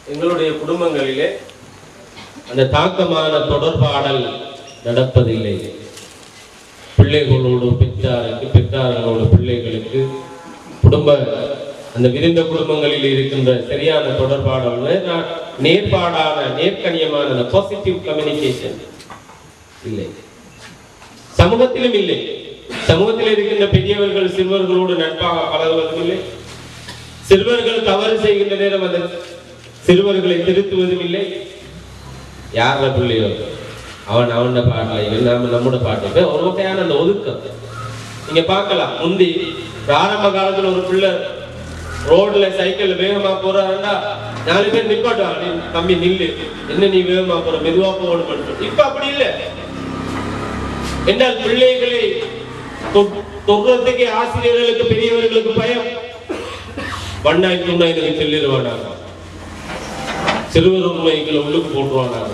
எங்களுடைய குடும்பங்களிலே அந்த தாக்கமான தொடர்பாடல் நடப்பதில்லை பிள்ளைகளோடு பெற்றாருக்கு பெற்றார்களோடு பிள்ளைகளுக்கு குடும்ப அந்த விரிந்த குடும்பங்களில் இருக்கின்ற சரியான தொடர்பாடல் நே- நேர்பாடான நேர்கணியமான அந்த பாசிட்டிவ் கம்யூனிகேஷன் இல்லை சமூகத்திலும் இல்லை சமூகத்தில் இருக்கின்ற பெரியவர்கள் சிறுவர்களோடு நட்பாக பழகுவதும் இல்லை சிறுவர்கள் தவறு செய்கின்ற நேரம் அந்த சிறுவர்களை திருத்துவதும் இல்லை யார பிள்ளையோ அவன் அவன பாடல இவன் நாம நம்மோட பாட்டு இப்ப ஒரு வகையான அந்த ஒதுக்கம் நீங்க பார்க்கலாம் முந்தி ஆரம்ப காலத்துல ஒரு பிள்ளை ரோட்ல சைக்கிள்ல வேகமா போறாருன்னா நாலு பேர் நிப்பாட்டுவாங்க நீ தம்பி நில்லு என்ன நீ வேகமா போற மெதுவா போகணும் இப்ப அப்படி இல்லை என்றால் பிள்ளைகளை தொ- தொடுறதுக்கு ஆசிரியர்களுக்கு பெரியவர்களுக்கு பயம் வண்ணாய் துண்ணாய் சொல்லிடுவானாங்க சிறுவர் உண்மைகளை உள்ளுக்கு போட்டுருவானாங்க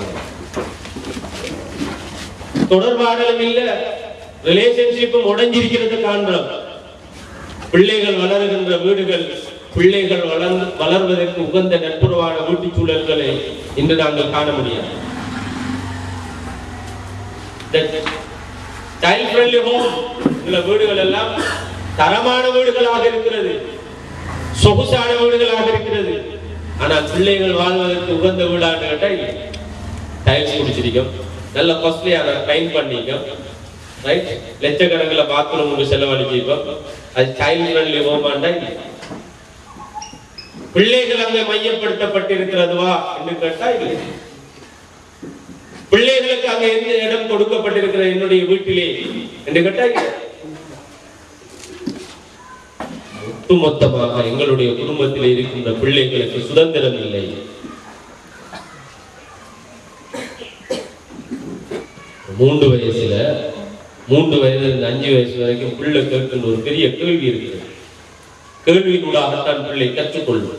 தொடர்பாடலும் இல்ல ரிலேஷன்ஷிப்பும் உடைஞ்சிருக்கிறது காண்றோம் பிள்ளைகள் வளருகின்ற வீடுகள் பிள்ளைகள் வளர்ந்து வளர்வதற்கு உகந்த நட்புறவான வீட்டுச் சூழல்களை இன்று நாங்கள் காண முடியாது சைல்ட் ஃப்ரெண்ட்லி ஹோம் சில வீடுகள் எல்லாம் தரமான வீடுகளாக இருக்கிறது சொகுசான வீடுகளாக இருக்கிறது ஆனால் பிள்ளைகள் வாழ்வதற்கு உகந்த வீடான்னு கேட்டா இல்லை டைல்ஸ் குடிச்சிருக்கும் நல்ல காஸ்ட்லியான பெயிண்ட் பண்ணிக்கும் ரைட் லட்சக்கணக்கில் பாத்ரூமுக்கு செலவழிச்சிருக்கோம் அது சைல்ட் ஃப்ரெண்ட்லி ஹோமாண்டா இல்லை பிள்ளைகள் அங்கே மையப்படுத்தப்பட்டிருக்கிறதுவா என்று கேட்டா இல்லை பிள்ளைகளுக்கு அங்க எந்த இடம் கொடுக்கப்பட்டிருக்கிற என்னுடைய வீட்டிலே என்று கேட்டா இல்லை. ஒட்டுமொத்தமாக எங்களுடைய குடும்பத்தில் இருக்கின்ற பிள்ளைகளுக்கு சுதந்திரம் இல்லை மூன்று வயசுல மூன்று வயதுல இருந்து அஞ்சு வயசு வரைக்கும் பிள்ளை கேட்கின்ற ஒரு பெரிய கேள்வி இருக்கிறது கேள்வியினூடாகத்தான் பிள்ளை கற்றுக்கொள்வது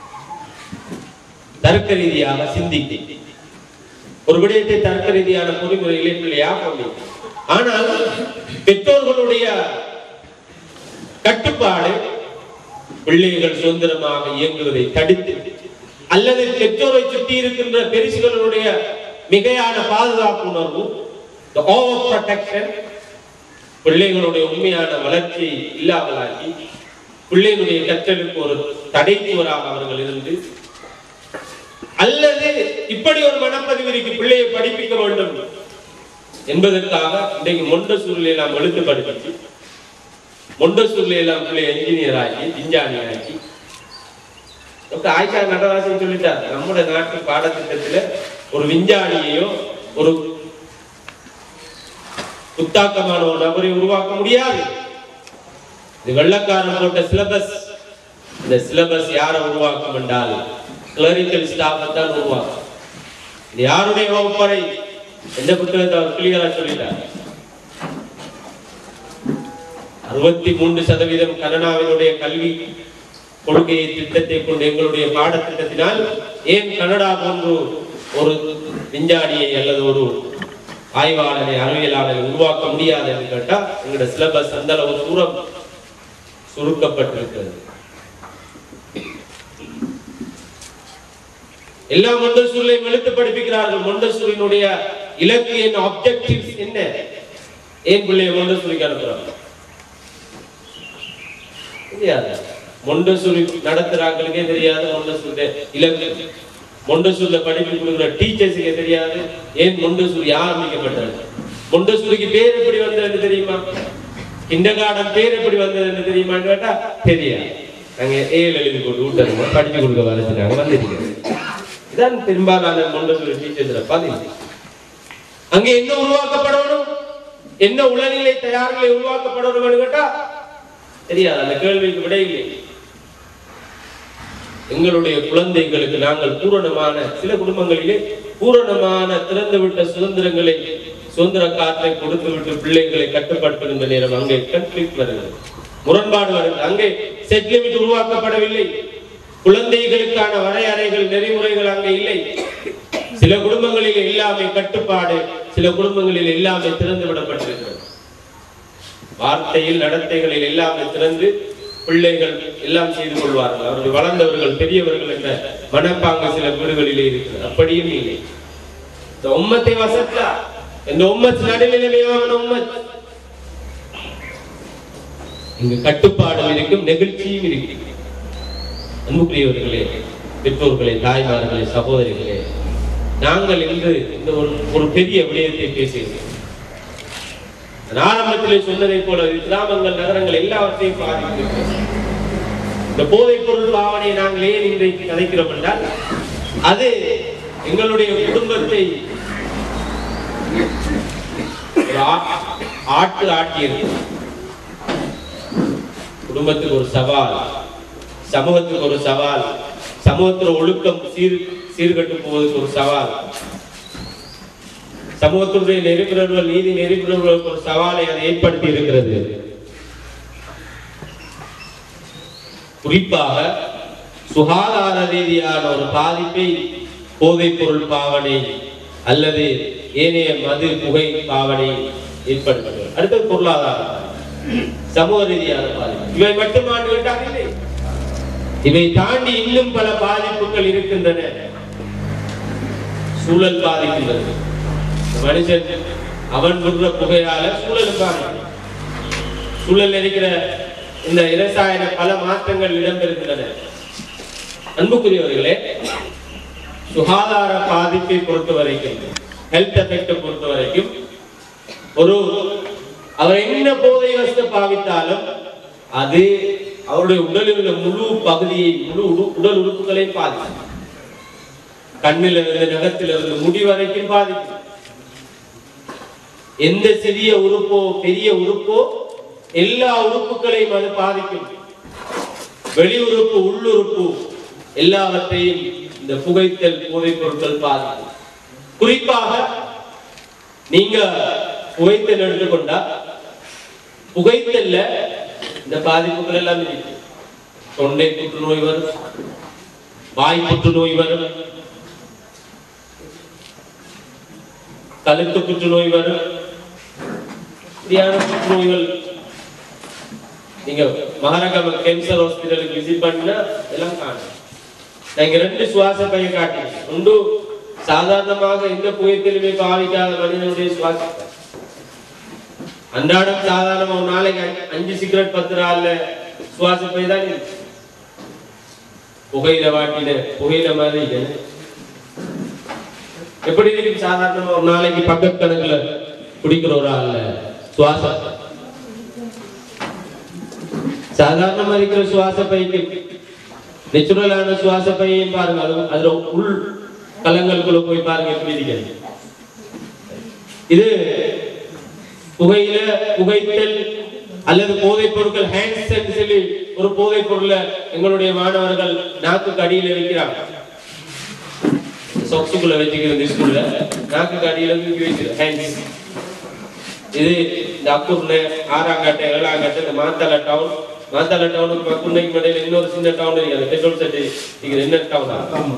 தர்க்க ரீதியாக சிந்திக்க ஒரு விடயத்தை தர்க்க ரீதியான பொறிமுறைகளை பிள்ளையா பண்ணி ஆனால் பெற்றோர்களுடைய கட்டுப்பாடு பிள்ளைகள் சுதந்திரமாக இயங்குவதை தடுத்து அல்லது பெற்றோரை சுற்றி இருக்கின்ற பெரிசுகளுடைய மிகையான பாதுகாப்பு உணர்வு ஓவர் ப்ரொடெக்ஷன் பிள்ளைகளுடைய உண்மையான வளர்ச்சி இல்லாமலாக்கி பிள்ளைகளுடைய கற்றலுக்கு ஒரு தடைத்துவராக அவர்கள் இருந்து அல்லது இப்படி ஒரு மனப்பதிவு இருக்கு பிள்ளையை படிப்பிக்க வேண்டும் என்பதற்காக இன்றைக்கு மொண்டசூரில் எல்லாம் எழுத்து படிப்பிச்சு மொண்டசூரில் எல்லாம் பிள்ளை என்ஜினியர் ஆக்கி விஞ்ஞானி ஆக்கி டாக்டர் ஆயிஷா நடராஜன் சொல்லிட்டார் நம்முடைய நாட்டு பாடத்திட்டத்துல ஒரு விஞ்ஞானியையோ ஒரு புத்தாக்கமான ஒரு நபரை உருவாக்க முடியாது இது வெள்ளக்காரன் போட்ட சிலபஸ் இந்த சிலபஸ் யாரை உருவாக்கும் என்றால் கிளரிக்கல் ஸ்டாஃப் தான் உருவாக்கும் இது யாருடைய வகுப்பறை எந்த புத்தகத்தை அவர் கிளியரா சொல்லிட்டார் அறுபத்தி மூன்று சதவீதம் கனடாவினுடைய கல்வி கொள்கையை திட்டத்தை கொண்டு எங்களுடைய பாடத்திட்டத்தினால் ஏன் கனடா போன்று ஒரு விஞ்ஞானியை அல்லது ஒரு ஆய்வாளரை அறிவியலாளரை உருவாக்க முடியாது என்று கேட்டா எங்களோட சிலபஸ் அந்த அளவு தூரம் சுருக்கப்பட்டிருக்கிறது எல்லா மொண்டசூரையும் எழுத்து படிப்பிக்கிறார்கள் மொண்டசூரினுடைய இலக்கு என்ன ஆப்ஜெக்டிவ்ஸ் என்ன ஏன் பிள்ளைய மொண்டசூரிக்கு அனுப்புறாங்க தெரியாது மொண்டசூரி நடத்துறாங்களுக்கே தெரியாது மொண்டசூரிய இலக்கு மொண்டசூரில படிப்பு கொடுக்குற டீச்சர்ஸுக்கே தெரியாது ஏன் மொண்டசூரி ஆரம்பிக்கப்பட்டது மொண்டசூரிக்கு பேர் எப்படி வந்ததுன்னு தெரியுமா கிண்டகார்டன் பேர் எப்படி வந்ததுன்னு தெரியுமான்னு கேட்டா தெரியாது நாங்க ஏழு எழுதி போட்டு விட்டாங்க படிச்சு கொடுக்க வரைச்சினாங்க வந்துருக்கேன் இதான் பெரும்பாலான மொண்டசூரி டீச்சர்ஸ்ல பதிவு அங்க என்ன உருவாக்கப்படணும் என்ன உளநிலை தயார்நிலை உருவாக்கப்படணும் கேட்டா தெரியாது அந்த கேள்விக்கு விடை இல்லை எங்களுடைய குழந்தைகளுக்கு நாங்கள் பூரணமான சில குடும்பங்களிலே பூரணமான திறந்து விட்ட சுதந்திரங்களை சுதந்திர காற்றை கொடுத்து விட்டு பிள்ளைகளை கட்டுப்படுத்துகின்ற நேரம் அங்கே கன்ஃபிளிக் வருகிறது முரண்பாடு வருகிறது அங்கே செட் லிமிட் உருவாக்கப்படவில்லை குழந்தைகளுக்கான வரையறைகள் நெறிமுறைகள் அங்கே இல்லை சில குடும்பங்களில் எல்லாமே கட்டுப்பாடு சில குடும்பங்களில் எல்லாமே திறந்து விடப்பட்டிருக்கிறது வார்த்தையில் நடத்தைகளில் எல்லாமே திறந்து பிள்ளைகள் எல்லாம் செய்து கொள்வார்கள் அவர்கள் வளர்ந்தவர்கள் பெரியவர்கள் என்ற மனப்பாங்கு சில வீடுகளிலே இருக்கிறது அப்படியும் இல்லை இந்த உம்மத்தை வசத்தா இந்த உம்மத் நடுநிலைமையான உம்மத் இங்கு கட்டுப்பாடும் இருக்கும் நெகிழ்ச்சியும் இருக்கும் அன்புக்குரியவர்களே பெற்றோர்களே தாய்மார்களே சகோதரிகளே நாங்கள் இன்று இந்த ஒரு ஒரு பெரிய விடயத்தை பேசுகிறோம் நான் ஆரம்பத்திலே சொன்னதை போல கிராமங்கள் நகரங்கள் எல்லாவற்றையும் பாதிக்கிறது இந்த போதைப் பொருள் பாவனையை நாங்கள் ஏன் இன்றைக்கு கதைக்கிறோம் என்றால் அது எங்களுடைய குடும்பத்தை ஒரு ஆ- ஆட்டு ஆட்டியது குடும்பத்துக்கு ஒரு சவால் சமூகத்துக்கு ஒரு சவால் சமூகத்துல ஒழுக்கம் சீர் சீர்கட்டு போவதற்கு ஒரு சவால் சமூகத்தினுடைய நெறிப்புணர்வுகள் நீதி நெறிப்புணர்வுகளுக்கு ஒரு சவாலை அது ஏற்படுத்தி இருக்கிறது குறிப்பாக சுகாதார ரீதியான ஒரு பாதிப்பை போதைப் பொருள் பாவனை அல்லது ஏனைய மது புகை பாவனை ஏற்படுத்துகிறது அடுத்தது பொருளாதார பாதிப்பு. சமூக ரீதியான பாதிப்பு இவை மட்டுமாண்டு விட்டால் இல்லை இவை தாண்டி இன்னும் பல பாதிப்புகள் இருக்கின்றன சூழல் பாதிக்கின்றது மனுஷன் அவன் விடுற புகையால சூழல் பாதிக்கும் சூழல் இருக்கிற இந்த இரசாயன பல மாற்றங்கள் இடம்பெறுகின்றன அன்புக்குரியவர்களே சுகாதார பாதிப்பை பொறுத்த வரைக்கும் ஹெல்த் எஃபெக்டை பொறுத்த வரைக்கும் ஒரு அவர் என்ன போதை வஸ்து பாவித்தாலும் அது அவருடைய உடலில் உள்ள முழு பகுதியை முழு உடு- உடல் உறுப்புகளையும் பாதிக்கும் கண்ணில் இருந்து நகத்தில் இருந்து முடி வரைக்கும் பாதிக்கும் எந்த சிறிய உறுப்போ பெரிய உறுப்போ எல்லா உறுப்புகளையும் அது பாதிக்கும் வெளி உறுப்பு உள்ளுறுப்பு எல்லாவற்றையும் இந்த புகைத்தல் போதைப் பொருட்கள் பாதிக்கும் குறிப்பாக நீங்க புகைத்தல் எடுத்துக்கொண்டா புகைத்தல்ல இந்த பாதிப்புகள் எல்லாம் இருக்கு தொண்டை புற்றுநோய் வரும் வாய் புற்றுநோய் வரும் கழுத்து புற்றுநோய் வரும் இப்படியான புற்றுநோய்கள் நீங்க மகாராகம கேன்சர் ஹாஸ்பிட்டலுக்கு விசிட் பண்ணினா எல்லாம் காணும் நான் இங்க ரெண்டு சுவாச பையை காட்டினேன் ஒன்று சாதாரணமாக எந்த புகைத்திலுமே பாவிக்காத மனிதனுடைய சுவாச பை. அன்றாடம் சாதாரணமா ஒரு நாளைக்கு அஞ்சு- அஞ்சு சிகரெட் பத்து நாள்ல சுவாச பை தான் இருக்கு. புகையில வாட்டின புகையில மாதிரி இது. எப்படி இருக்கு சாதாரணமா ஒரு நாளைக்கு பக்கத்து கணக்குல குடிக்கிற ஒரு ஆள்ல சுவாசம் சாதாரணமா இருக்கிற சுவாச பைக்கு நேச்சுரலான சுவாச பையையும் பாருங்க அது அதுல உள் கலங்களுக்குள்ள போய் பாருங்க எப்படி இருக்கிறது இது புகையில புகைத்தல் அல்லது போதைப் பொருட்கள் ஹேண்ட் சொல்லி ஒரு போதைப் பொருளை எங்களுடைய மாணவர்கள் நாக்கு அடியில வைக்கிறாங்க சொக்ஸுக்குள்ள வச்சுக்கிறது ஸ்கூல்ல நாக்கு அடியில தூக்கி வைக்கிறது ஹேண்ட்ஸ் இது இந்த அக்கூர்ல ஆறாங்காட்டை ஏழாங்காட்டை இந்த மாத்தள டவுன் மாத்தள டவுனுக்கு மக்குண்டைக்கு மடையில இன்னொரு சின்ன டவுன் இருக்கு அந்த பெட்ரோல் செட் இது என்ன டவுன்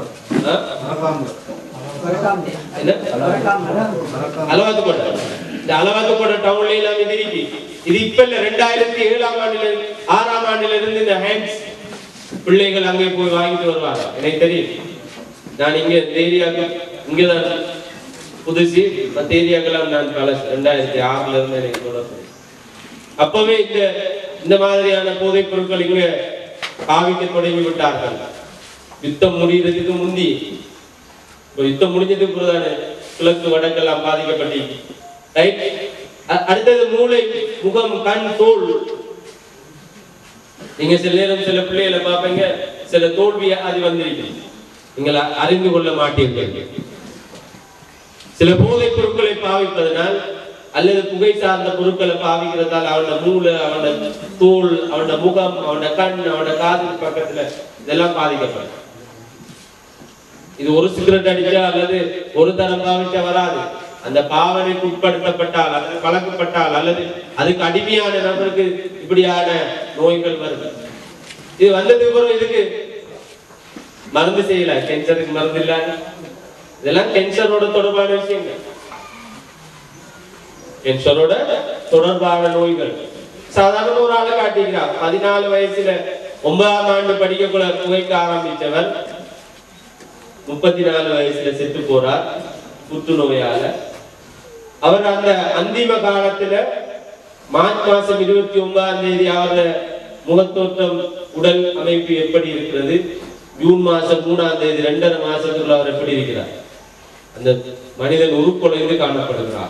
என்ன அலவாத்துக்கோட்டை இந்த அலவாத்துக்கோட்டை டவுன்ல எல்லாம் இது இருக்கு இது இப்ப இல்ல ரெண்டாயிரத்தி ஏழாம் ஆண்டுல ஆறாம் ஆண்டுல இருந்து இந்த ஹேண்ட்ஸ் பிள்ளைகள் அங்கே போய் வாங்கிட்டு வருவாங்க எனக்கு தெரியும் நான் இங்க இந்த ஏரியாவுக்கு இங்கதான் புதுசு மத்த ஏரியாக்கெல்லாம் நான் பல ரெண்டாயிரத்தி ஆறுல இருந்து எனக்கு தொடர்பு அப்பவே இந்த இந்த மாதிரியான போதைப் பொருட்கள் இங்க பாவிக்க தொடங்கி விட்டார்கள் யுத்தம் முடியறதுக்கு முந்தி இப்ப யுத்தம் முடிஞ்சதுக்கு பிறகுதானே கிழக்கு வடக்கெல்லாம் பாதிக்கப்பட்டு ரைட் அடுத்தது மூளை முகம் கண் தோல் நீங்க சில நேரம் சில பிள்ளைகளை பார்ப்பீங்க சில தோல்வி அது வந்திருக்கு நீங்கள் அ- அறிந்து கொள்ள மாட்டீர்கள் சில போதைப் பொருட்களை பாவிப்பதனால் அல்லது புகை சார்ந்த பொருட்களை பாவிக்கிறதால் அவனோட மூளை அவனோட தோல் அவனோட முகம் அவனோட கண் அவனோட காது பக்கத்துல இதெல்லாம் பாதிக்கப்படும் இது ஒரு சிகரெட் அடிச்சா அல்லது ஒரு தரம் பாவிச்சா வராது அந்த பாவனைக்கு உட்படுத்தப்பட்டால் அல்லது பழக்கப்பட்டால் அல்லது அதுக்கு அடிமையான நபருக்கு இப்படியான நோய்கள் வருது இது வந்ததுக்கு அப்புறம் இதுக்கு மருந்து செய்யல கேன்சருக்கு மருந்து இல்ல இதெல்லாம் கேன்சரோட தொடர்பான விஷயங்கள் கேன்சரோட தொடர்பான நோய்கள் சாதாரண ஒரு ஆளை காட்டிக்கிறார் பதினாலு வயசுல ஒன்பதாம் ஆண்டு படிக்கக்குள்ள புகைக்க ஆரம்பிச்சவர் முப்பத்தி நாலு வயசுல செத்து போறார் புற்றுநோயால அவர் அந்த அந்திம காலத்துல மார்ச் மாசம் இருபத்தி ஒன்பதாம் தேதி அவர முகத்தோற்றம் உடல் அமைப்பு எப்படி இருக்கிறது ஜூன் மாசம் மூணாம் தேதி ரெண்டரை மாசத்துக்குள்ள அவர் எப்படி இருக்கிறார் அந்த மனிதன் உருக்குலைந்து காணப்படுகிறார்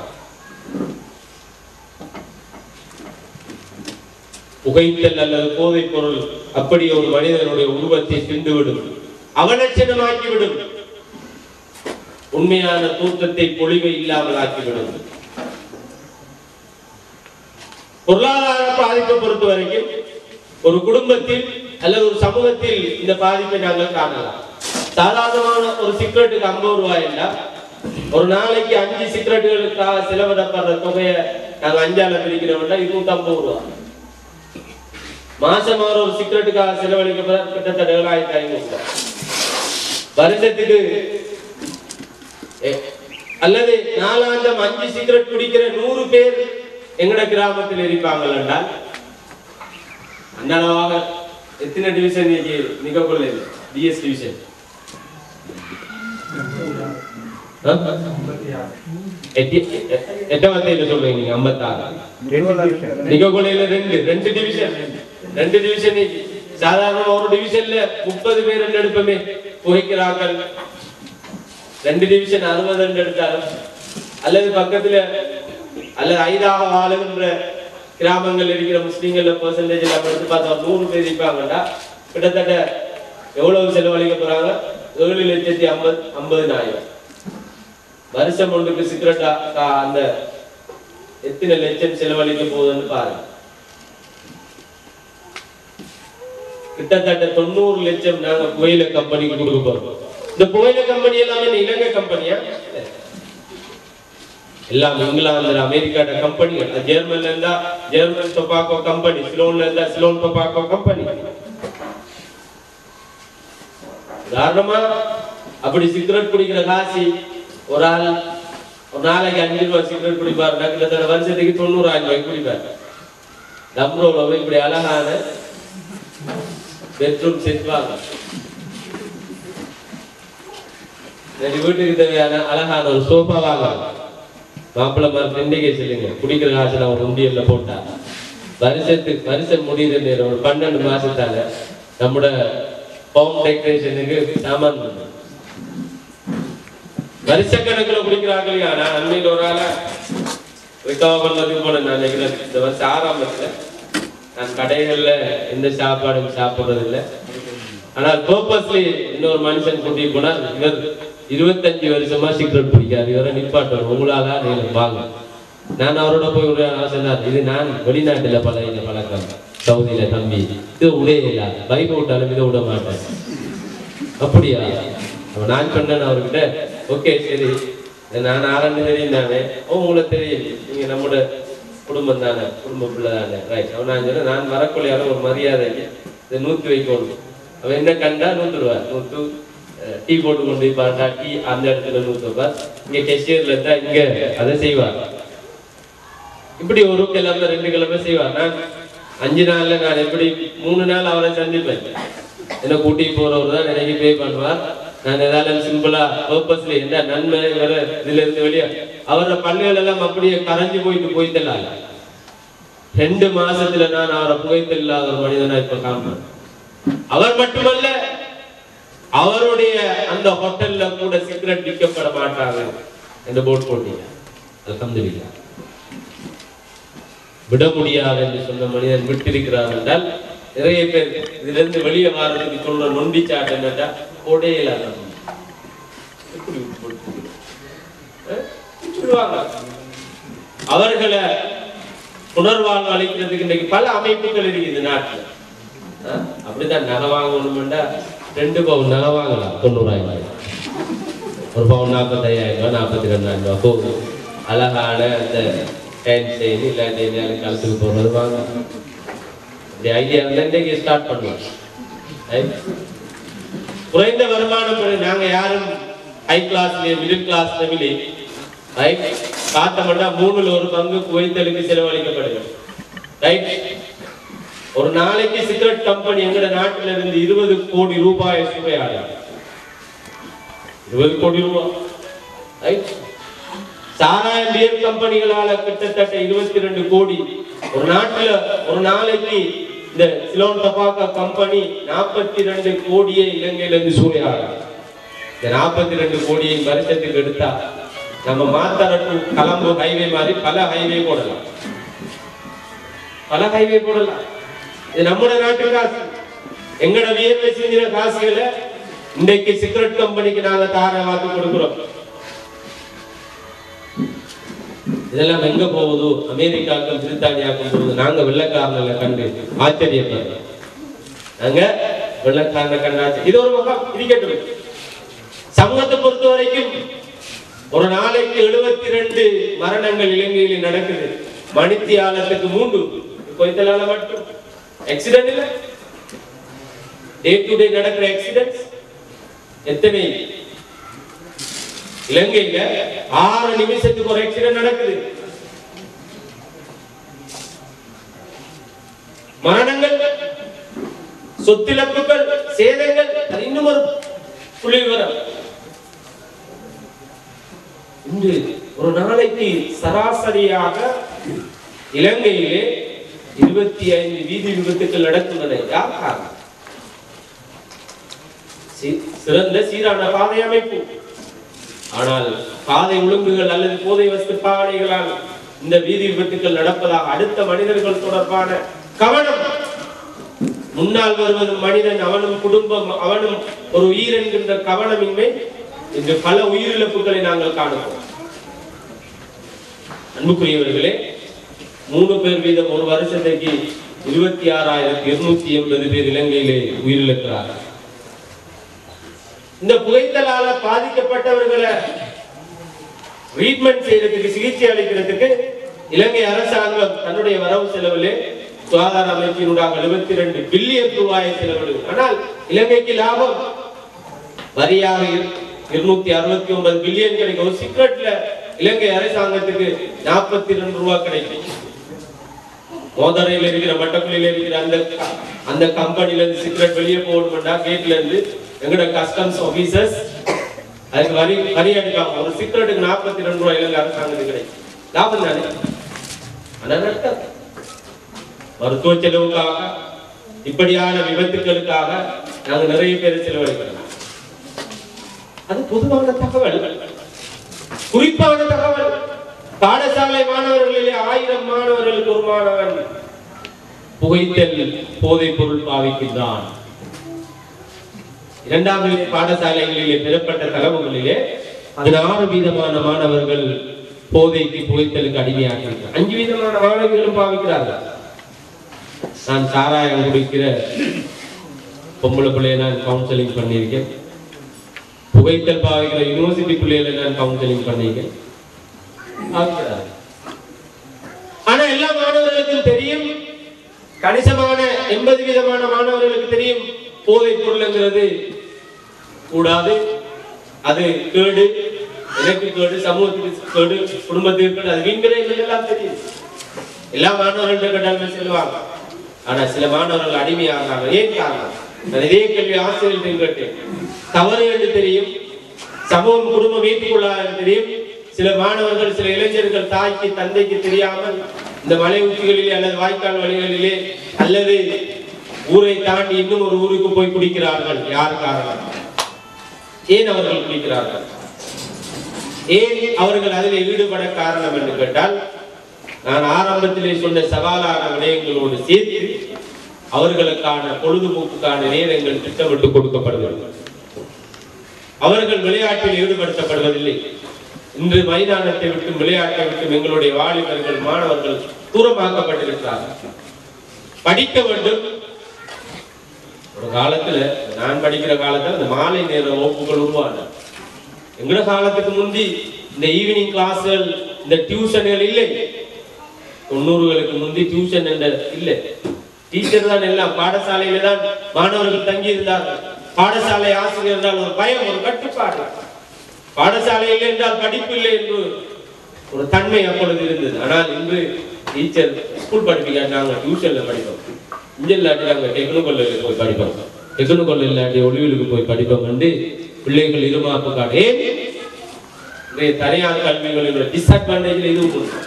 புகைத்தல் அல்லது போதைப் பொருள் அப்படி ஒரு மனிதனுடைய உருவத்தை தின்றுவிடும் அவலட்சணமாக்கிவிடும் உண்மையான தூக்கத்தை பொழிவை இல்லாமல் ஆக்கிவிடும் பொருளாதார பாதிப்பை பொறுத்த வரைக்கும் ஒரு குடும்பத்தில் அல்லது ஒரு சமூகத்தில் இந்த பாதிப்பை நாங்கள் காணலாம் சாதாரணமான ஒரு சிகரெட்டுக்கு ஐம்பது ரூபாய் இல்ல ஒரு நாளைக்கு அஞ்சு சிகரெட்டுகளுக்காக செலவிடப்படுற தொகையை நாங்க அஞ்சால பிரிக்கிறோம்னா இருநூத்தி ஐம்பது ரூபா மாசம் ஒரு ஒரு சிகரெட்டுக்காக செலவழிக்கப்படுற கிட்டத்தட்ட ஏழாயிரத்தி ஐநூறு ரூபாய் வருஷத்துக்கு எ- அல்லது நாலாந்தம் அஞ்சு சிகரெட் குடிக்கிற நூறு பேர் எங்கட கிராமத்தில் இருப்பாங்கள் என்றால் அந்த அளவாக எத்தனை டிவிஷன் நிகழ்வுகள் டிஎஸ் டிவிஷன் எட்டாவது சொல்றீங்க நீங்க ஐம்பத்தாறு நிகழ்வுகளில ரெண்டு ரெண்டு டிவிஷன் ரெண்டு டிவிஷன் சாதாரண ஒரு டிவிஷன்ல முப்பது பேர் எடுப்பமே புகைக்கிறார்கள் ரெண்டு டிவிஷன் அறுபது ரெண்டு எடுத்தாலும் அல்லது பக்கத்துல அல்லது ஐதாக வாழுகின்ற கிராமங்கள் இருக்கிற முஸ்லீம்கள பெர்சன்டேஜ் எல்லாம் எடுத்து பார்த்தா ஒரு நூறு பேர் இருப்பாங்கடா கிட்டத்தட்ட எவ்வளவு செலவழிக்க போறாங்க ஏழு லட்சத்தி ஐம்பது ஐம்பதுனாயிரம் வருஷம் ஒன்றுக்கு சிகரெட்டா அந்த எத்தனை லட்சம் செலவழிக்க போகுதுன்னு பாருங்க கிட்டத்தட்ட தொண்ணூறு லட்சம் நாங்க புகையில கம்பெனிக்கு கொடுக்க போறோம் இந்த புகையில கம்பெனி எல்லாமே என்ன இலங்கை கம்பெனியா எல்லாம் இங்கிலாந்துல அமெரிக்காட கம்பெனிகள் ஜெர்மன்ல இருந்தா ஜெர்மன் டொபாக்கோ கம்பெனி சிலோன்ல இருந்தா சிலோன் டொபாக்கோ கம்பெனி உதாரணமா அப்படி சிகரெட் குடிக்கிற காசி ஒரு ஆள் ஒரு நாளைக்கு அஞ்சு ரூபாய் சிகரெட் குடிப்பார் கிட்டத்தட்ட வருஷத்துக்கு தொண்ணூறாயிரம் ரூபாய்க்கு குடிப்பார் லம்ரோல போய் இப்படி அழகான பெட்ரூம் செட் வாங்க ரெண்டு வீட்டுக்கு தேவையான அழகான ஒரு சோஃபா வாங்க மாப்பிள்ளை மாதிரி ரெண்டுக்கே சொல்லுங்க குடிக்கிற காசுல ஒரு உண்டியல்ல போட்டா வருஷத்துக்கு வருஷம் முடியுற நேரம் ஒரு பன்னெண்டு மாசத்தால நம்மட ஹோம் டெக்கரேஷனுக்கு சாமான் பண்ணணும். வருஷக்கணக்குல குடிக்கிறார்கள் நான் அன்னைக்கு ஒரு ஆள ரிகவர் பண்ணதுக்கு போன நான் நினைக்கிறேன் இந்த வருஷம் ஆரம்பத்துல நான் கடைகள்ல எந்த சாப்பாடும் சாப்பிடுறது இல்ல ஆனால் பர்பஸ்லி இன்னொரு மனுஷன் கூட்டி போனார் இவர் இருபத்தஞ்சு வருஷமா சிகரெட் பிடிக்காது இவரை நிப்பாட்டணும் உங்களால நீங்க வாங்க நான் அவரோட போய் ஒரு சொன்னார் இது நான் வெளிநாட்டுல பழகின பழக்கம் சவுதியில தம்பி இது உடைய இல்ல பைக் விட்டாலும் இதை விட மாட்டேன் அப்படியா அப்ப நான் சொன்னேன் அவர்கிட்ட ஓகே சரி நான் ஆரம்பி தெரியும் தானே ஓ உங்களுக்கு தெரியும் நீங்க நம்மோட குடும்பம் தானே குடும்ப பிள்ளை தானே ரைட் அவன் நான் சொன்னேன் நான் வரக்குள்ளையால ஒரு மரியாதைக்கு இதை நூத்தி வைக்கணும் அவன் என்ன கண்டா நூத்துருவார் நூத்து அஹ், டீ போட்டு கொண்டு போய் பார்த்தா டீ அந்த இடத்துல நூத்து வைப்பார் இங்க கெஷியர்ல இருந்தா இங்க அதை செய்வார் இப்படி ஒரு கிழமை ரெண்டு கிழமை செய்வார் நான் அஞ்சு நாள்ல நான் எப்படி மூணு நாள் அவரை சந்திப்பேன் என்ன கூட்டி போறவர் தான் எனக்கு பே பண்ணுவார் நான் ஏதாவது சிம்பிளா பர்பஸ்ல என்ன நன்மை வர இதுல இருந்து வெளியே அவரோட பல்லுகள் எல்லாம் அப்படியே கரைஞ்சு போயிட்டு போய்த்தலாம் ரெண்டு மாசத்துல நான் அவரை புகைத்தல் இல்லாத ஒரு மனிதனா இப்ப காண்பேன் அவர் மட்டுமல்ல அவருடைய அந்த ஹோட்டல்ல கூட சிகரெட் விற்கப்பட மாட்டாங்க என்று போட் போட்டீங்க அல்ஹம்துலில்லாஹ் விட முடியாது என்று சொன்ன மனிதன் விட்டிருக்கிறார் என்றால் நிறைய பேர் இதுல இருந்து வெளியே வாரதுக்கு சொல்ற நொண்டி சாட்டு என்னட்டா கொடையில எப்படி விட்டு போட்டு? அஹ்? விட்டுடுவாங்க. அவர்களை புனர்வாழ்வு அளிக்கிறதுக்கு இன்னைக்கு பல அமைப்புகள் இருக்கு இந்த நாட்டுல அஹ்? அப்படிதான் நகை வாங்கணும்டா ரெண்டு பவுன் நகை வாங்கலாம் தொண்ணூறாயிரம் ரூபாய் ஒரு பவுன் நாற்பத்தையாயிரம் ரூபாய் நாற்பத்தி ரெண்டாயிரம் ரூபாய் போகும் அழகான அந்த ஹேண்ட் செயின் இல்லாட்டி எங்கேயாவது கழுத்துக்கு போடுறது வாங்க இந்த ஐடியா இன்றைக்கு ஸ்டார்ட் பண்ணுவோம் Right? குறைந்த வருமானம் பெற- நாங்க யாரும் ஹை கிளாஸ்ல மிடில் கிளாஸ் ஃபேமிலி ரைட் காட்டமட்டா மூணுல ஒரு பங்கு குவைத்தலுக்கு செலவழிக்கப்படுகிறது ரைட் ஒரு நாளைக்கு சிகரெட் கம்பெனி எங்கட நாட்டில இருந்து இருபது கோடி ரூபாய் சுவையாடும் இருபது கோடி ரூபாய் ரைட் சாராயம் பியர் கம்பெனிகளால கிட்டத்தட்ட இருபத்தி ரெண்டு கோடி ஒரு நாட்டுல ஒரு நாளைக்கு இந்த சிலோன் டபாக்கா கம்பெனி நாற்பத்தி ரெண்டு கோடியை இலங்கையில இருந்து சூறையாடும் இந்த நாற்பத்தி ரெண்டு கோடியை வருஷத்துக்கு எடுத்தா நம்ம மாத்தர டு கலம்பு ஹைவே மாதிரி பல ஹைவே போடலாம் பல ஹைவே போடலாம் இது நம்மட நாட்டு காசு எங்கட வியர்வை செஞ்சின காசுகளை இன்றைக்கு சிகரெட் கம்பெனிக்கு நாங்க தாரவாக்கு கொடுக்கிறோம் இதெல்லாம் எங்க போகுதோ அமெரிக்காவுக்கும் பிரித்தானியாவுக்கும் போகுது நாங்க வெள்ளக்காரங்களை கண்டு ஆச்சரியப்படுறோம் நாங்க வெள்ளக்காரனை கண்டு ஆச்சரிய- இது ஒரு முகம் இருக்கட்டும் சமூகத்தை பொறுத்த வரைக்கும் ஒரு நாளைக்கு எழுபத்தி ரெண்டு மரணங்கள் இலங்கையில் நடக்குது மணித்தியாலத்துக்கு மூன்று கொய்தலால மட்டும் ஆக்சிடென்ட் இல்ல டே டு டே நடக்கிற ஆக்சிடென்ட் எத்தனை இலங்கையில ஆறு நிமிஷத்துக்கு ஒரு ஆக்சிடென்ட் நடக்குது மரணங்கள் சொத்திழப்புகள் சேதங்கள் அது இன்னும் ஒரு புள்ளி விவரம் இன்று ஒரு நாளைக்கு சராசரியாக இலங்கையிலே இருபத்தி ஐந்து வீதி விபத்துக்கள் நடக்கின்றன யார் காரணம் சி- சிறந்த சீரான பாதை அமைப்பு ஆனால் பாதை ஒழுங்குகள் அல்லது போதை வஸ்து பாவனைகளால் இந்த வீதி விபத்துக்கள் நடப்பதாக அடுத்த மனிதர்கள் தொடர்பான கவனம் முன்னால் வருவது மனிதன் அவனும் குடும்பம் அவனும் ஒரு உயிர் என்கின்ற கவனமின்மை இன்று பல உயிரிழப்புகளை நாங்கள் காணுகிறோம் அன்புக்குரியவர்களே மூணு பேர் வீதம் ஒரு வருஷத்துக்கு இருபத்தி ஆறாயிரத்தி இருநூத்தி எண்பது பேர் இலங்கையிலே உயிரிழக்கிறார்கள் இந்த புகைத்தலால பாதிக்கப்பட்டவர்களை ட்ரீட்மெண்ட் செய்யறதுக்கு சிகிச்சை அளிக்கிறதுக்கு இலங்கை அரசாங்கம் தன்னுடைய வரவு செலவிலே சுகாதார அமைப்பினூடாக எழுபத்தி ரெண்டு பில்லியன் ரூபாயை செலவிடும் ஆனால் இலங்கைக்கு லாபம் வரியாக இருநூத்தி அறுபத்தி ஒன்பது பில்லியன் கிடைக்கும் ஒரு சிக்ரெட்ல இலங்கை அரசாங்கத்துக்கு நாற்பத்தி ரெண்டு ரூபாய் கிடைக்கும் மோதரையில் இருக்கிற மட்டக்குழியில இருக்கிற அந்த அந்த கம்பெனில இருந்து சிகரெட் வெளியே போகணும்னா கேட்ல இருந்து எங்கட கஸ்டம்ஸ் ஆபீசர்ஸ் அதுக்கு வரி வரி அடிப்பாங்க ஒரு சிகரெட்டுக்கு நாற்பத்தி ரெண்டு ரூபாய் இலங்கை அரசாங்கத்துக்கு கிடைக்கும் லாபம் தானே ஆனா நடக்காது மருத்துவ செலவுக்காக இப்படியான விபத்துகளுக்காக நாங்க நிறைய பேர் செலவழிக்கிறோம் அது பொதுவான தகவல் குறிப்பான தகவல் பாடசாலை மாணவர்களிலே ஆயிரம் மாணவர்களுக்கு ஒரு மாணவன் புகைத்தல் போதைப் பொருள் பாவிக்கின்றான் இரண்டாம் நிலை பாடசாலைகளிலே பெறப்பட்ட தகவல்களிலே பதினாறு வீதமான மாணவர்கள் போதைக்கு புகைத்தலுக்கு அடிமையாகிறார்கள் அஞ்சு வீதமான மாணவிகளும் பாவிக்கிறார்கள் நான் சாராயம் குடிக்கிற பொம்பளை பிள்ளைய நான் கவுன்சிலிங் பண்ணியிருக்கேன் புகைத்தல் பாவிக்கிற யூனிவர்சிட்டி பிள்ளைகளை நான் கவுன்சிலிங் பண்ணியிருக்கேன் பாவிக்கிறார்கள். ஆனா எல்லா மாணவர்களுக்கும் தெரியும் கணிசமான எண்பது விதமான மாணவர்களுக்கு தெரியும் போதைப் பொருள்ங்கிறது கூடாது அது கேடு எனக்கு கேடு சமூகத்துக்கு கேடு குடும்பத்துக்கு கேடு அது வீண்கிறே எல்லாம் தெரியும் எல்லா மாணவர்கள்ட்ட கேட்டாலுமே சொல்லுவாங்க ஆனா சில மாணவர்கள் அடிமையாகிறாங்க ஏன் காரணம் நான் இதே கேள்வி ஆசிரியர்கள் கேட்டேன் தவறு என்று தெரியும் சமூகம் குடும்பம் ஏற்றுக்கொள்ளாது என்று தெரியும் சில மாணவர்கள் சில இளைஞர்கள் தாய்க்கு தந்தைக்கு தெரியாமல் இந்த மலை உச்சிகளிலே அல்லது வாய்க்கால் வழிகளிலே அல்லது ஊரை தாண்டி இன்னும் ஒரு ஊருக்கு போய் குடிக்கிறார்கள் யார் காரணம் ஏன் அவர்கள் குடிக்கிறார்கள் ஏன் அவர்கள் அதில் ஈடுபட காரணம் என்று கேட்டால் நான் ஆரம்பத்திலே சொன்ன சவாலான விடயங்களோடு சேர்த்து அவர்களுக்கான பொழுதுபோக்குக்கான நேரங்கள் திட்டமிட்டு கொடுக்கப்படுகிறது அவர்கள் விளையாட்டில் ஈடுபடுத்தப்படுவதில்லை இன்று மைதானத்தை விட்டு விளையாட்டை விட்டு எங்களுடைய வாலிபர்கள் மாணவர்கள் தூரமாக்கப்பட்டிருக்கிறார்கள் படிக்க வேண்டும் ஒரு காலத்துல நான் படிக்கிற காலத்துல இந்த மாலை நேர வகுப்புகள் உருவான எங்கட காலத்துக்கு முந்தி இந்த ஈவினிங் கிளாஸ்கள் இந்த டியூஷன்கள் இல்லை தொண்ணூறுகளுக்கு முந்தி டியூஷன் என்ற இல்லை டீச்சர் தான் எல்லாம் பாடசாலையில தான் மாணவர்கள் தங்கி இருந்தார்கள் பாடசாலை ஆசிரியர் என்றால் ஒரு பயம் ஒரு கட்டுப்பாடு பாடசாலை இல்லை என்றால் படிப்பு இல்லை என்று ஒரு தன்மை அப்பொழுது இருந்தது ஆனால் இன்று டீச்சர் ஸ்கூல் படிப்பிக்காட்டி நாங்கள் டியூஷன்ல படிப்போம் இங்க இல்லாட்டி நாங்கள் டெக்னிக்கல்ல போய் படிப்போம் டெக்னிக்கல் இல்லாட்டி ஒளிவிலுக்கு போய் படிப்போம் வந்து பிள்ளைகள் இருமாப்பு காட்டு ஏன் இன்றைய தனியார் கல்விகளின் டிஸ்அட்வான்டேஜ்ல இதுவும் ஒன்று.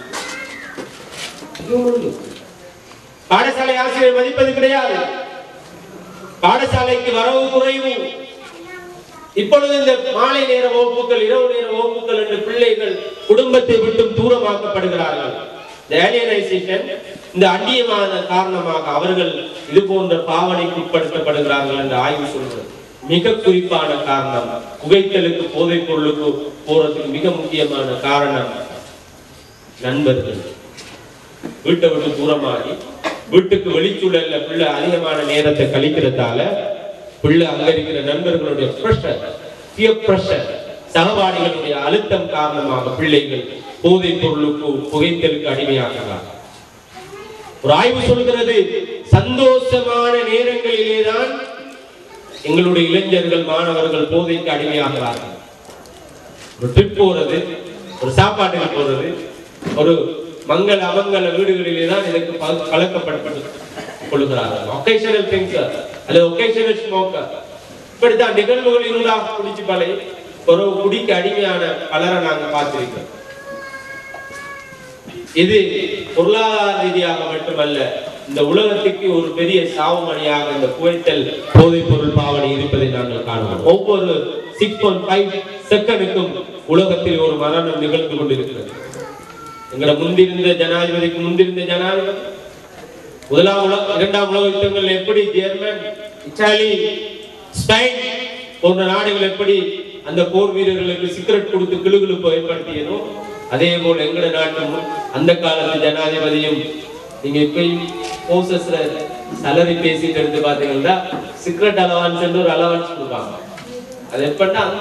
இதுவும் ஒன்று. பாடசாலை ஆசிரியர் மதிப்பது கிடையாது பாடசாலைக்கு வரவு குறைவு இப்பொழுது இந்த மாலை நேர வகுப்புகள் இரவு நேர வகுப்புகள் என்று பிள்ளைகள் குடும்பத்தை விட்டும் தூரமாக்கப்படுகிறார்கள் இந்த alienization, இந்த அந்நியமான காரணமாக அவர்கள் இது போன்ற பாவனைக்கு உட்படுத்தப்படுகிறார்கள் என்று ஆய்வு சொல்கிறது மிக குறிப்பான காரணம் புகைத்தலுக்கு போதைப் பொருளுக்கு போறதுக்கு மிக முக்கியமான காரணம் நண்பர்கள் வீட்டை விட்டு தூரமாகி வீட்டுக்கு வெளிச்சூழல்ல பிள்ளை அதிகமான நேரத்தை கழிக்கிறதால பிள்ளை அங்க இருக்கிற நண்பர்களுடைய ப்ரெஷர் பியர் ப்ரெஷர் சகபாடிகளுடைய அழுத்தம் காரணமாக பிள்ளைகள் போதைப் பொருளுக்கு புகைத்தலுக்கு அடிமையாகிறார் ஒரு ஆய்வு சொல்கிறது சந்தோஷமான நேரங்களிலேதான் எங்களுடைய இளைஞர்கள் மாணவர்கள் போதைக்கு அடிமையாகிறார்கள் ஒரு ட்ரிப் போறது ஒரு சாப்பாட்டுக்கு போறது ஒரு மங்கள அமங்கல வீடுகளிலே தான் இதற்கு ப- பழக்கப்பட்டு கொள்கிறார்கள் ஒகேஷனல் திங்கர் அல்லது ஒகேஷனல் ஸ்மோக்கர் இப்படித்தான் நிகழ்வுகளினூடாக குடிச்சு பழகி ஒரு குடிக்கு அடிமையான பலரை நாங்க பார்த்திருக்கிறோம் இது பொருளாதார ரீதியாக மட்டுமல்ல இந்த உலகத்துக்கு ஒரு பெரிய சாவுமணியாக இந்த புகைத்தல் போதைப் பொருள் பாவனை இருப்பதை நாங்கள் காணுவோம் ஒவ்வொரு சிக்ஸ் பாயிண்ட் ஃபைவ் செகண்டுக்கும் உலகத்தில் ஒரு மரணம் நிகழ்ந்து கொண்டிருக்கிறது எங்களை முந்திருந்த ஜனாதிபதிக்கு முந்திருந்த ஜனாதிபதி முதலாம் உலக இரண்டாம் உலக யுத்தங்கள் எப்படி ஜெர்மன் இத்தாலி ஸ்பெயின் போன்ற நாடுகள் எப்படி அந்த போர் வீரர்களுக்கு சிகரெட் கொடுத்து கிளுகிழுப்பு ஏற்படுத்தியதோ அதே போல எங்கட நாட்டும் அந்த காலத்து ஜனாதிபதியும் நீங்க இப்பயும் போசஸ்ல சலரி பேசிட்டு இருந்து பாத்தீங்கன்னா சிகரெட் அலவான்ஸ் ஒரு அலவான்ஸ் கொடுப்பாங்க அது எப்படின்னா அந்த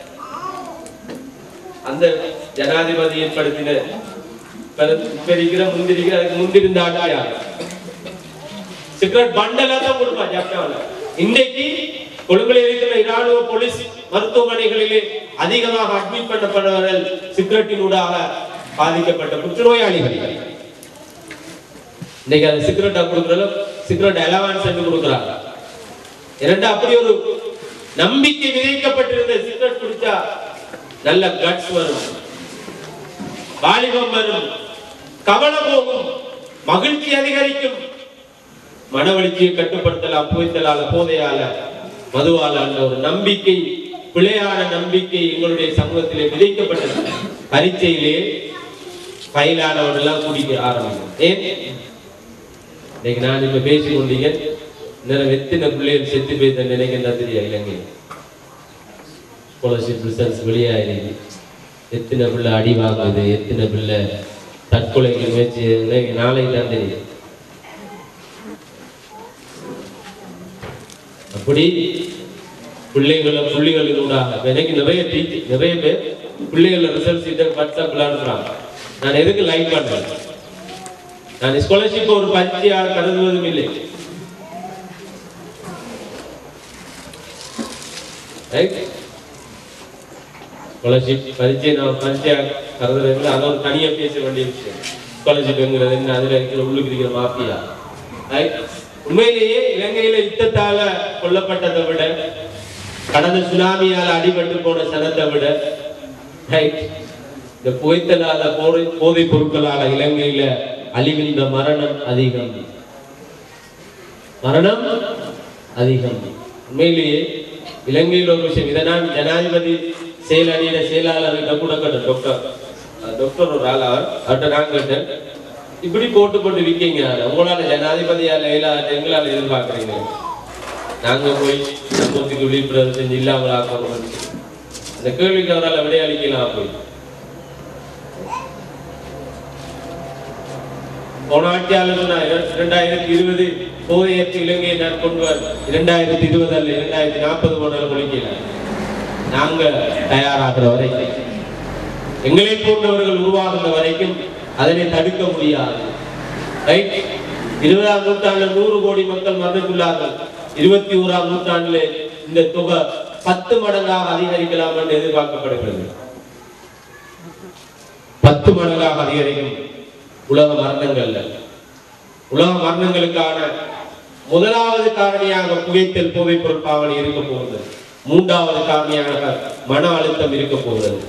அந்த ஜனாதிபதி ஏற்படுத்தின இப்ப இப்ப இருக்கிற முந்திரிக்கிற அதுக்கு முந்திருந்த ஆட்சியார் சிகரெட் பண்டலா தான் கொடுப்பான் ஜப்பான்ல இன்னைக்கு கொழும்பில் இருக்கிற இராணுவ போலீஸ் மருத்துவமனைகளிலே அதிகமாக அட்மிட் பண்ணப்பட்டவர்கள் சிகரெட்டினூடாக பாதிக்கப்பட்ட புற்றுநோயாளிகள் இன்னைக்கு அது சிகரெட்டா கொடுக்கறதுல சிகரெட் அலவான்ஸ் என்று கொடுக்குறாங்க இரண்டு அப்படி ஒரு நம்பிக்கை விதைக்கப்பட்டிருந்த சிகரெட் குடிச்சா நல்ல கட்ஸ் வரும் வாலிபம் வரும் கவலை போகும் மகிழ்ச்சி அதிகரிக்கும் மனவழிச்சியை கட்டுப்படுத்தலாம் புகைத்தலால போதையால மதுவால என்ற ஒரு நம்பிக்கை பிழையான நம்பிக்கை எங்களுடைய சமூகத்திலே விதைக்கப்பட்டது பரீட்சையிலே ஃபைலானவர்கள் எல்லாம் குடிக்க ஆரம்பிக்கும் ஏன் இன்னைக்கு நான் இப்ப பேசி கொண்டீங்க இன்னும் எத்தனை பிள்ளைகள் செத்து போய் நினைக்கின்றா தெரியா இலங்கை ஸ்காலர்ஷிப் ரிசல்ட்ஸ் வெளியாயிருக்கு எத்தனை பிள்ளை அடி வாங்குது எத்தனை பிள்ளை தற்கொலைக்கு முயற்சி இன்னைக்கு நாளைக்கு தான் தெரியும் அப்படி பிள்ளைகளை புள்ளிகளினூடாக இப்ப எனக்கு நிறைய டீச்சர் நிறைய பேர் பிள்ளைகள ரிசல்ட் இதை வாட்ஸ்அப்ல அனுப்புறாங்க நான் எதுக்கு லைக் பண்றேன் நான் ஸ்காலர்ஷிப் ஒரு பரீட்சையாக கருதுவதும் இல்லை ரைட் ஸ்காலர்ஷிப் பரீட்சை நான் பரீட்சையாக கருதுறது அது ஒரு தனியா பேச வேண்டிய விஷயம் ஸ்காலர்ஷிப்ங்கிறது என்ன அதுல இருக்கிற உள்ளுக்கு இருக்கிற மாஃபியா ரைட் உண்மையிலேயே இலங்கையில யுத்தத்தால கொல்லப்பட்டதை விட கடந்த சுனாமியால அடிபட்டு போன சனத்தை விட ரைட் இந்த புகைத்தலால போதை போதைப் பொருட்களால இலங்கையில அழிகின்ற மரணம் அதிகம் மரணம் அதிகம் உண்மையிலேயே இலங்கையில் ஒரு விஷயம் இதை நான் ஜனாதிபதி செயலணியில செயலாளர்கிட்ட கூட கேட்டேன் டாக்டர் அஹ் டாக்டர் ஒரு ஆள் அவர் அவர்கிட்ட நான் கேட்டேன் இப்படி போட்டு போட்டு விற்கீங்க உங்களால ஜனாதிபதியால இயலாத எங்களால எதிர்பார்க்கறீங்க நாங்க போய் சமூகத்துக்கு விழிப்புணர்வு செஞ்சு இல்லாமல் ஆக்கணும் அந்த கேள்விக்கு அவரால் விடையளிக்கலாம் போய் போன ஆட்சியாளர் சொன்னார் இரண்டாயிரத்தி இருபது போதையற்ற இலங்கையை நான் கொண்டு வர இரண்டாயிரத்தி இருபது அல்ல இரண்டாயிரத்தி நாற்பது போனாலும் முடிக்கல நாங்க தயாராகிற வரைக்கும் எங்களை போன்றவர்கள் உருவாகின்ற வரைக்கும் அதனை தடுக்க முடியாது ரைட் இருபதாம் நூற்றாண்டுல நூறு கோடி மக்கள் மறந்துள்ளார்கள் இருபத்தி ஓராம் நூற்றாண்டிலே இந்த தொகை பத்து மடங்காக அதிகரிக்கலாம் என்று எதிர்பார்க்கப்படுகிறது பத்து மடங்காக அதிகரிக்கும் உலக மரணங்கள்ல உலக மரணங்களுக்கான முதலாவது காரணியாக புகைத்தல் போதைப் பொருள் பாவனை இருக்க போகிறது மூன்றாவது காரணியாக மன அழுத்தம் இருக்க போகிறது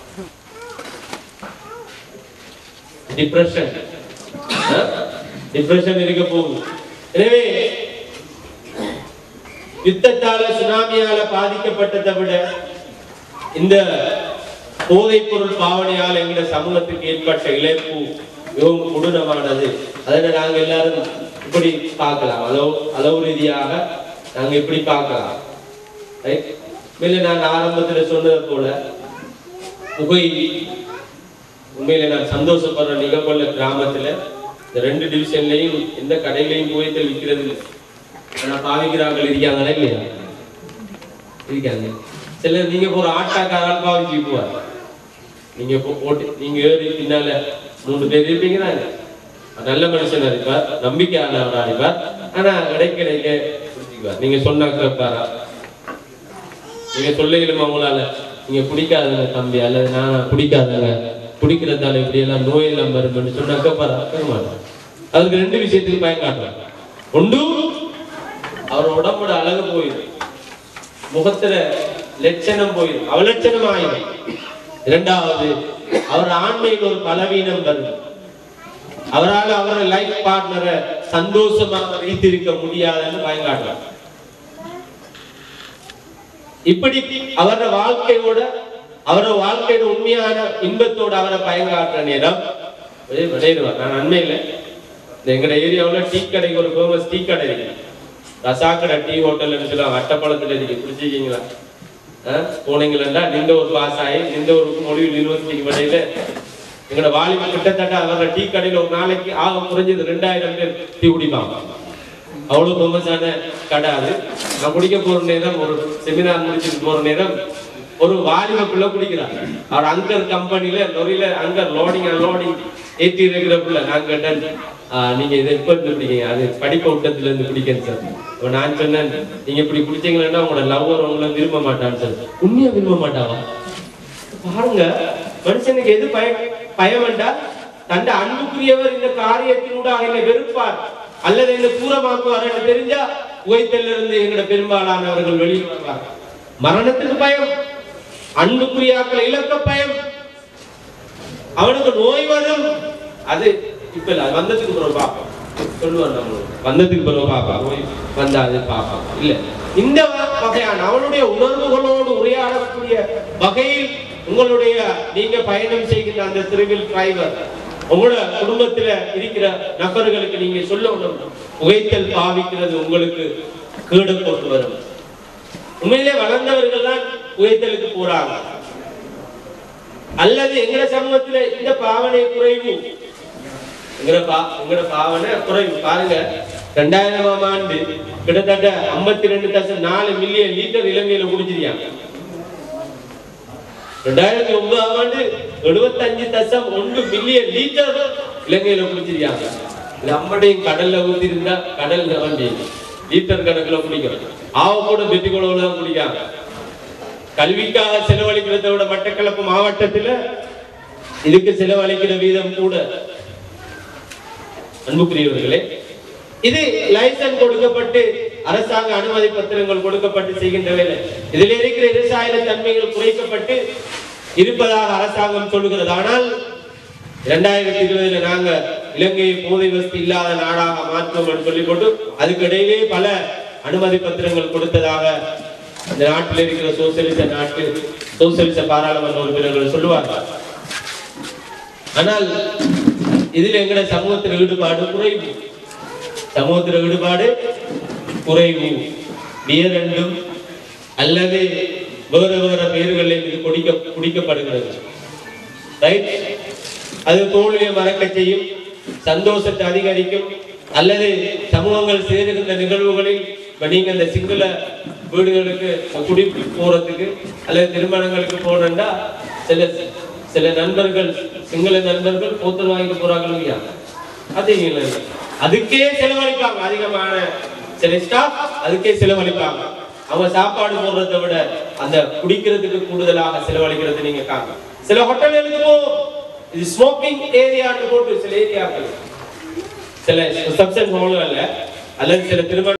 டிப்ரெஷன் டிப்ரெஷன் இருக்க போகுது எனவே யுத்தத்தால சுனாமியால பாதிக்கப்பட்டதை விட இந்த போதைப் பொருள் பாவனையால் எங்க சமூகத்துக்கு ஏற்பட்ட இழப்பு மிகவும் கொடூரமானது அதனை நாங்க எல்லாரும் இப்படி பார்க்கலாம் அளவு அளவு ரீதியாக நாங்க இப்படி பார்க்கலாம் Right? மேல நான் ஆரம்பத்துல சொன்னது போல புகை உண்மையில நான் சந்தோஷப்படுற நிகழ்வுள்ள கிராமத்துல இந்த ரெண்டு டிவிஷன்லயும் எந்த கடையிலையும் புகைத்தல் விற்கிறது இல்லை ஆனா பாவிக்கிறார்கள் இருக்காங்களா இல்லையா இருக்காங்க சிலர் நீங்க போற ஆட்டாக்காரால் பாவிச்சு போவார் நீங்க போ- போட்டு நீங்க ஏறி பின்னால மூணு பேர் இருப்பீங்க தானே நல்ல மனுஷனா இருப்பார் நம்பிக்கையாளராக இருப்பார் ஆனா இடைக்கிடைக்க புரிஞ்சுக்குவார் நீங்க சொன்னா கேட்பாரா நீங்க சொல்லுகளும் அவங்களால நீங்க குடிக்காதங்க தம்பி அல்லது நான் குடிக்காதங்க குடிக்கிறதால இப்படி எல்லாம் நோயெல்லாம் வரும்னு சொன்னா கேட்பாரா கேட்க மாட்டார் அதுக்கு ரெண்டு விஷயத்துக்கு பயன் காட்டுறாங்க ஒன்று அவர் உடம்போட அழகு போயிடும் முகத்துல லட்சணம் போயிடும் அவலட்சணம் ஆயிடும் இரண்டாவது அவர் ஆண்மையில் ஒரு பலவீனம் வரும் அவரால் அவரை லைஃப் பார்ட்னரை சந்தோஷமாக வைத்திருக்க முடியாதுன்னு பயங்காட்டுறார் இப்படி அவரோட வாழ்க்கையோட அவரோட வாழ்க்கையோட உண்மையான இன்பத்தோட அவரை பயங்காட்டுற நேரம் ஒரே விளையிடுவார் நான் நன்மையில இந்த எங்கட ஏரியாவுல டீ கடைக்கு ஒரு ஃபேமஸ் டீ கடை இருக்கு ரசாக்கடை டீ ஹோட்டல்னு சொல்லுவாங்க அட்டப்பழத்துல இருக்கு குடிச்சிருக்கீங்களா போனீங்களா நீங்க ஒரு பாஸ் ஆகி இந்த ஒரு மொழியில் யூனிவர்சிட்டிக்கு வரையில எங்கட வாலிப கிட்டத்தட்ட அவர டீ கடையில ஒரு நாளைக்கு ஆக குறைஞ்சது ரெண்டாயிரம் பேர் டீ குடிப்பாங்க அவ்வளவு ஃபேமஸான கடை அது நான் குடிக்க போற நேரம் ஒரு செமினார் முடிச்சுட்டு போற நேரம் ஒரு வாலிப பிள்ளை குடிக்கிறார் அவர் அங்கர் கம்பெனில லொரியில அங்கர் லோடிங் அன்லோடிங் ஏற்றி இருக்கிற பிள்ளை நான் கேட்டேன் "ஆஹ், நீங்க இதை எப்ப இருந்து குடிக்கீங்க அது படிப்பு விட்டத்துல இருந்து குடிக்கணும் சார் அப்ப நான் சொன்னேன் நீங்க இப்படி குடிச்சீங்கன்னா உங்களோட லவ்வர் உங்களை விரும்ப மாட்டான்னு சார் உண்மையா விரும்ப மாட்டாவா பாருங்க மனுஷனுக்கு எது பயம் பயம் என்றால் தந்த அன்புக்குரியவர் இந்த காரியத்தினூடாக என்னை வெறுப்பார் அல்லது என்னை தூரமாக்குவார் என்று தெரிஞ்சா புகைத்தல்ல இருந்து எங்களோட பெரும்பாலானவர்கள் வெளியே வருவார் மரணத்துக்கு பயம் அன்புக்குரியாக்களை இழக்க பயம் அவனுக்கு நோய் வரும் அது இப்ப இல்ல அது வந்ததுக்கு பிறகு பார்ப்போம் சொல்லுவார் நம்மளுக்கு வந்ததுக்கு பிறகு பாப்பா நோய் வந்தா அது பாப்பா இல்ல இந்த வ- வகையான அவனுடைய உணர்வுகளோடு உரையாடக்கூடிய வகையில் உங்களுடைய நீங்க பயணம் செய்கின்ற அந்த திருவில் டிரைவர் உங்களோட குடும்பத்துல இருக்கிற நபர்களுக்கு நீங்க சொல்லணும் புகைத்தல் பாவிக்கிறது உங்களுக்கு கேடு கொண்டு வரும் உண்மையிலே வளர்ந்தவர்கள் தான் புகைத்தலுக்கு போறாங்க அல்லது எங்கட சமூகத்துல இந்த பாவனை குறைவு எங்கட பா எங்கட பாவனை குறைவு பாருங்க ரெண்டாயிரமாம் ஆண்டு கிட்டத்தட்ட ஐம்பத்தி ரெண்டு தசம் நாலு மில்லியன் லிட்டர் இலங்கையில குடிச்சிருக்காங்க ரெண்டாயிரத்தி ஒன்பதாம் ஆண்டு எழுபத்தஞ்சு தசம் ஒன்று மில்லியன் லிட்டர் இலங்கையில குடிச்சிருக்காங்க இது அம்மடையும் கடல்ல ஊத்தி இருந்தா கடல்ல வண்டி லிட்டர் கணக்குல குடிக்கும் ஆவ கூட பெட்டிக்குளவுல தான் குடிக்காங்க கல்விக்காக செலவழிக்கிறதை விட மட்டக்களப்பு மாவட்டத்துல இதுக்கு செலவழிக்கிற வீதம் கூட அன்புக்குரியவர்களே இது லைசன்ஸ் கொடுக்கப்பட்டு அரசாங்க அனுமதி பத்திரங்கள் கொடுக்கப்பட்டு செய்கின்ற வேலை இதில் இருக்கிற விவசாய தன்மைகள் குறைக்கப்பட்டு இருப்பதாக அரசாங்கம் சொல்லுகிறது ஆனால் இரண்டாயிரத்தி இருபதுல நாங்க இலங்கையை போதை வசதி இல்லாத நாடாக மாற்றுவோம் சொல்லிக் கொண்டு அதுக்கு இடையிலே பல அனுமதி பத்திரங்கள் கொடுத்ததாக இந்த நாட்டில் இருக்கிற சோசியலிச நாட்டு சோசியலிச பாராளுமன்ற உறுப்பினர்கள் சொல்லுவார்கள் ஆனால் இதில் எங்கட சமூகத்தில் ஈடுபாடு குறைவு சமூகத்தில் ஈடுபாடு குறைவு வியரண்டும் அல்லது வேறு வேறு பெயர்களில் இது குடிக்க குடிக்கப்படுகிறது ரைட் அது தோல்வியை மறக்க செய்யும் சந்தோஷத்தை அதிகரிக்கும் அல்லது சமூகங்கள் சேருகின்ற நிகழ்வுகளில் இப்ப நீங்க இந்த சிங்கள வீடுகளுக்கு குடி போறதுக்கு அல்லது திருமணங்களுக்கு போனோம்னா சில சில நண்பர்கள் சிங்கள நண்பர்கள் போத்தல் வாங்கிட்டு போறாங்க இல்லையா அது இல்லை. அதுக்கே செலவழிப்பாங்க அதிகமான சில ஸ்டாஃப் அதுக்கே செலவழிப்பாங்க அவங்க சாப்பாடு போடுறதை விட அந்த குடிக்கிறதுக்கு கூடுதலாக செலவழிக்கிறது நீங்க காங்க சில ஹோட்டல்களுக்கு இது ஸ்மோக்கிங் ஏரியான்னு போட்டு சில ஏரியாக்கள் சில ரிசப்ஷன் ஹால்ல அல்லது சில திருமண